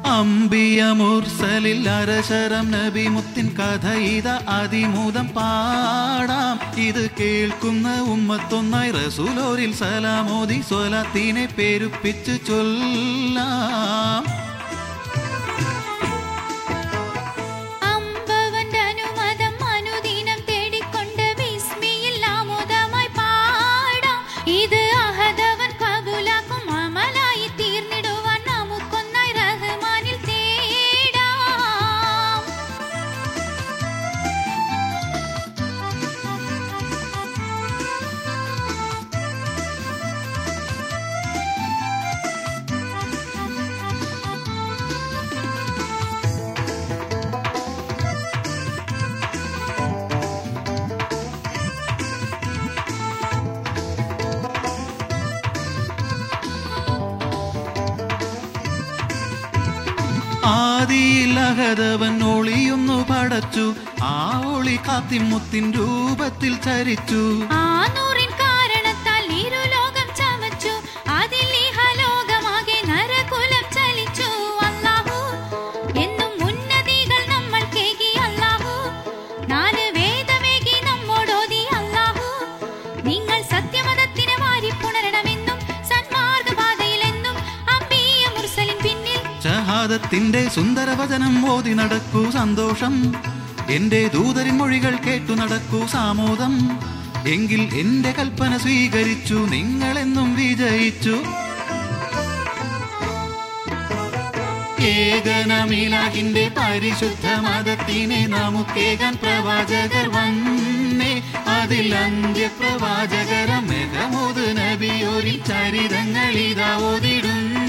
അമ്പിയ മുർസലിൽ അരശരം നബി മുത്തിൻ കഥ ഇത അതിമൂതം പാടാം ഇത് കേൾക്കുന്ന ഉമ്മത്തൊന്നായി റസൂലോരിൽ സലാമോദി സ്വലാത്തിനെ പെരുപ്പിച്ച് ചൊല്ലാം അമ്പവന്റെ അനുമതം അനുദിനം തേടിക്കൊണ്ട് വിസ്മിയിൽ ആമോദമായി പാടാം ഇത് അഹദവൻ കബൂലാക്കും അമലായി തീർന്നിടുവാൻ നമുക്കൊന്നായി റഹ്മാനിൽ തേടാം ആദിയിൽ അഹദവൻ ഒളിയൊന്നു പടച്ചു ആ ഒളി കാത്തിമുത്തിൻ രൂപത്തിൽ ചരിച്ചു ആ നൂറിൻ കാരണത്താൽ ഇരുലോകം ചമച്ചു അതിൽ ഇഹലോകമാകെ നരകുലം ചലിച്ചു അല്ലാഹു എന്നും ഉന്നതികൾ നമ്മൾ കേകി അല്ലാഹു നാല് വേദമേകി നമ്മോടോതി അല്ലാഹു നിങ്ങൾ സത്യമതത്തിന് വാരി പുണരണമെന്നും സന്മാർഗപാതയിലെന്നും അമ്പീയ മുർസലിൻ പിന്നിൽ ഷഹാദത്തിന്റെ സുന്ദരവചനം ഓതി നടക്കൂ സന്തോഷം എന്റെ ദൂതരിൻ മൊഴികൾ കേട്ടു നടക്കൂ സാമോദം എങ്കിൽ എന്റെ കൽപ്പന സ്വീകരിച്ചു നിങ്ങളെന്നും വിജയിച്ചു ഏകനമിലാകിന്റെ പരിശുദ്ധ മതത്തിനെ നമുക്കേകാൻ പ്രവാചകർ വന്നേ അതിൽ അന്ത്യപ്രവാചകരം മെഹമൂദ് നബിയോരിൽ ചരിതങ്ങൾ ഇതാ ഓതിടുന്നു